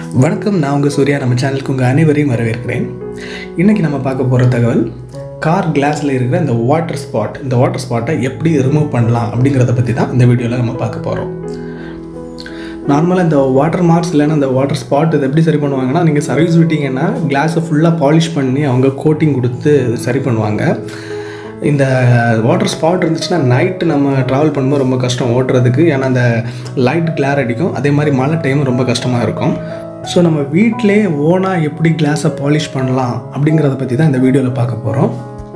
வணக்கம் நான் உங்கள் சூர்யா நம்ம சேனலுக்கு உங்கள் அனைவரையும் வரவேற்கிறேன் இன்றைக்கி நம்ம பார்க்க போகிற தகவல் கார் கிளாஸில் இருக்கிற இந்த வாட்டர் ஸ்பாட் இந்த வாட்டர் ஸ்பாட்டை எப்படி ரிமூவ் பண்ணலாம் அப்படிங்கிறத பற்றி தான் இந்த வீடியோவில் நம்ம பார்க்க போகிறோம் நார்மலாக இந்த வாட்டர் மார்க்ஸ் இல்லைன்னா இந்த வாட்டர் ஸ்பாட் இது எப்படி சரி பண்ணுவாங்கன்னா நீங்கள் சர்வீஸ் விட்டீங்கன்னா கிளாஸை ஃபுல்லாக பாலிஷ் பண்ணி அவங்க கோட்டிங் கொடுத்து சரி பண்ணுவாங்க இந்த வாட்டர் ஸ்பாட் இருந்துச்சுன்னா நைட்டு நம்ம ட்ராவல் பண்ணும்போது ரொம்ப கஷ்டம் ஓட்டுறதுக்கு ஏன்னா அந்த லைட் கிளார் அடிக்கும் அதே மாதிரி மழை டைம் ரொம்ப கஷ்டமாக இருக்கும் ஸோ நம்ம வீட்டிலே ஓனாக எப்படி கிளாஸை பாலிஷ் பண்ணலாம் அப்படிங்கிறத பற்றி தான் இந்த வீடியோவில் பார்க்க போகிறோம்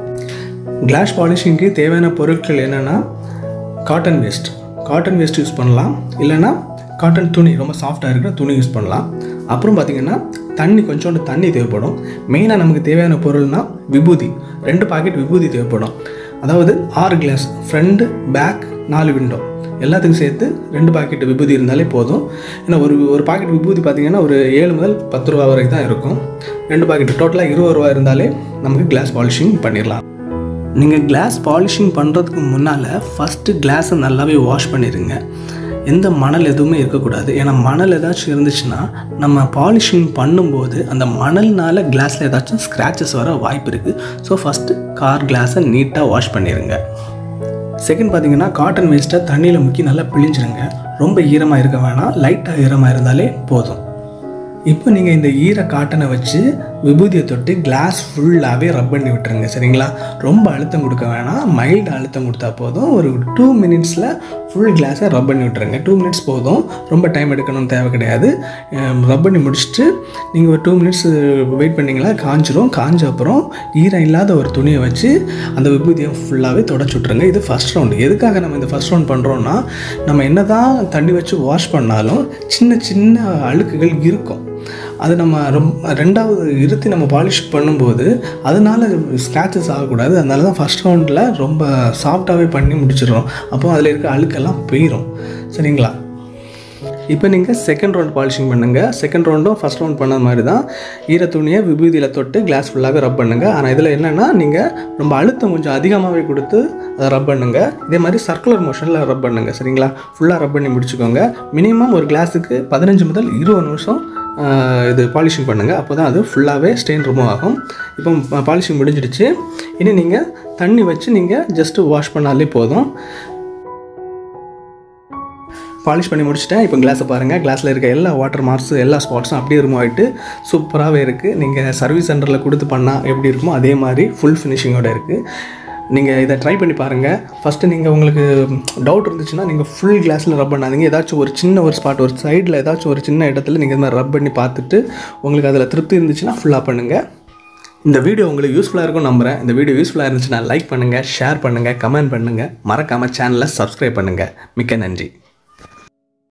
கிளாஸ் பாலிஷிங்க்கு தேவையான பொருட்கள் என்னென்னா cotton waste cotton waste use பண்ணலாம் இல்லைன்னா காட்டன் துணி ரொம்ப சாஃப்டாக இருக்கிற துணி யூஸ் பண்ணலாம் அப்புறம் பார்த்திங்கன்னா தண்ணி கொஞ்சோண்டு தண்ணி தேவைப்படும் மெயினாக நமக்கு தேவையான பொருள்னால் விபூதி ரெண்டு பாக்கெட் விபூதி தேவைப்படும் அதாவது ஆறு கிளாஸ் ஃப்ரண்ட் பேக் நாலு விண்டோ எல்லாத்துக்கும் சேர்த்து ரெண்டு பாக்கெட் விபூதி இருந்தாலே போதும் ஏன்னா ஒரு ஒரு பாக்கெட் விபூதி பார்த்திங்கன்னா ஒரு ஏழு முதல் பத்து ரூபா வரைக்கும் தான் இருக்கும் ரெண்டு பாக்கெட் டோட்டலாக இருபது ரூபா இருந்தாலே நமக்கு கிளாஸ் பாலிஷிங் பண்ணிடலாம் நீங்கள் கிளாஸ் பாலிஷிங் பண்ணுறதுக்கு முன்னால் ஃபஸ்ட்டு கிளாஸை நல்லாவே வாஷ் பண்ணிடுங்க எந்த மணல் எதுவுமே இருக்கக்கூடாது ஏன்னா மணல் ஏதாச்சும் இருந்துச்சுன்னா நம்ம பாலிஷிங் பண்ணும்போது அந்த மணல்னால கிளாஸில் ஏதாச்சும் ஸ்க்ராச்சஸ் வர வாய்ப்பு இருக்குது ஸோ ஃபஸ்ட்டு கார் கிளாஸை நீட்டாக வாஷ் பண்ணிடுங்க செகண்ட் பார்த்தீங்கன்னா காட்டன் வேஸ்ட்டை தண்ணியில் முக்கி நல்லா பிழிஞ்சிருங்க ரொம்ப ஈரமாக இருக்க வேணாம் லைட்டாக ஈரமாக இருந்தாலே போதும் இப்போ நீங்கள் இந்த ஈர காட்டனை வச்சு விபூதியை தொட்டு கிளாஸ் ஃபுல்லாகவே ரப் பண்ணி விட்டுருங்க சரிங்களா ரொம்ப அழுத்தம் கொடுக்க வேணாம் மைல்டு அழுத்தம் கொடுத்தா போதும் ஒரு டூ மினிட்ஸில் ஃபுல் கிளாஸை ரப் பண்ணி விட்டுருங்க டூ மினிட்ஸ் போதும் ரொம்ப டைம் எடுக்கணும்னு தேவை கிடையாது ரப் பண்ணி முடிச்சுட்டு நீங்கள் ஒரு டூ மினிட்ஸ் வெயிட் பண்ணிங்களா காஞ்சிரும் காஞ்ச அப்புறம் ஈரம் இல்லாத ஒரு துணியை வச்சு அந்த விபூதியை ஃபுல்லாகவே தொடச்சி விட்ருங்க இது ஃபஸ்ட் ரவுண்டு எதுக்காக நம்ம இந்த ஃபஸ்ட் ரவுண்ட் பண்ணுறோன்னா நம்ம என்ன தான் தண்ணி வச்சு வாஷ் பண்ணாலும் சின்ன சின்ன அழுக்குகள் இருக்கும் அது நம்ம ரொம்ப ரெண்டாவது இருத்தி நம்ம பாலிஷ் பண்ணும்போது அதனால ஸ்க்ராச்சஸ் ஆகக்கூடாது அதனால தான் ஃபஸ்ட் ரவுண்டில் ரொம்ப சாஃப்டாகவே பண்ணி முடிச்சிடுறோம் அப்போ அதில் இருக்க அழுக்கெல்லாம் போயிடும் சரிங்களா இப்போ நீங்கள் செகண்ட் ரவுண்ட் பாலிஷிங் பண்ணுங்கள் செகண்ட் ரவுண்டும் ஃபஸ்ட் ரவுண்ட் பண்ண மாதிரி தான் ஈர துணியை விபூதியில் தொட்டு கிளாஸ் ஃபுல்லாகவே ரப் பண்ணுங்கள் ஆனால் இதில் என்னென்னா நீங்கள் ரொம்ப அழுத்தம் கொஞ்சம் அதிகமாகவே கொடுத்து அதை ரப் பண்ணுங்கள் இதே மாதிரி சர்க்குலர் மோஷனில் ரப் பண்ணுங்கள் சரிங்களா ஃபுல்லாக ரப் பண்ணி முடிச்சுக்கோங்க மினிமம் ஒரு கிளாஸுக்கு பதினஞ்சு முதல் இருபது நிமிஷம் இது பாலிஷிங் பண்ணுங்கள் அப்போ தான் அது ஃபுல்லாகவே ஸ்டெயின் ரிமூவ் ஆகும் இப்போ பாலிஷிங் முடிஞ்சிடுச்சு இனி நீங்கள் தண்ணி வச்சு நீங்கள் ஜஸ்ட்டு வாஷ் பண்ணாலே போதும் பாலிஷ் பண்ணி முடிச்சுட்டேன் இப்போ கிளாஸை பாருங்கள் கிளாஸில் இருக்க எல்லா வாட்டர் மார்க்ஸ் எல்லா ஸ்பாட்ஸும் அப்படியே ரிமூவ் ஆகிட்டு சூப்பராகவே இருக்குது நீங்கள் சர்வீஸ் சென்டரில் கொடுத்து பண்ணால் எப்படி இருக்குமோ அதே மாதிரி ஃபுல் ஃபினிஷிங்கோடு இருக்குது நீங்கள் இதை ட்ரை பண்ணி பாருங்கள் ஃபஸ்ட்டு நீங்கள் உங்களுக்கு டவுட் இருந்துச்சுன்னா நீங்கள் ஃபுல் கிளாஸில் ரப் பண்ணாதீங்க ஏதாச்சும் ஒரு சின்ன ஒரு ஸ்பாட் ஒரு சைடில் ஏதாச்சும் ஒரு சின்ன இடத்துல நீங்கள் இந்த மாதிரி ரப் பண்ணி பார்த்துட்டு உங்களுக்கு அதில் திருப்தி இருந்துச்சுன்னா ஃபுல்லாக பண்ணுங்கள் இந்த வீடியோ உங்களுக்கு யூஸ்ஃபுல்லாக இருக்கும் நம்புகிறேன் இந்த வீடியோ யூஸ்ஃபுல்லாக இருந்துச்சுன்னா லைக் பண்ணுங்கள் ஷேர் பண்ணுங்கள் கமெண்ட் பண்ணுங்கள் மறக்காமல் சேனலை சப்ஸ்கிரைப் பண்ணுங்கள் மிக்க நன்றி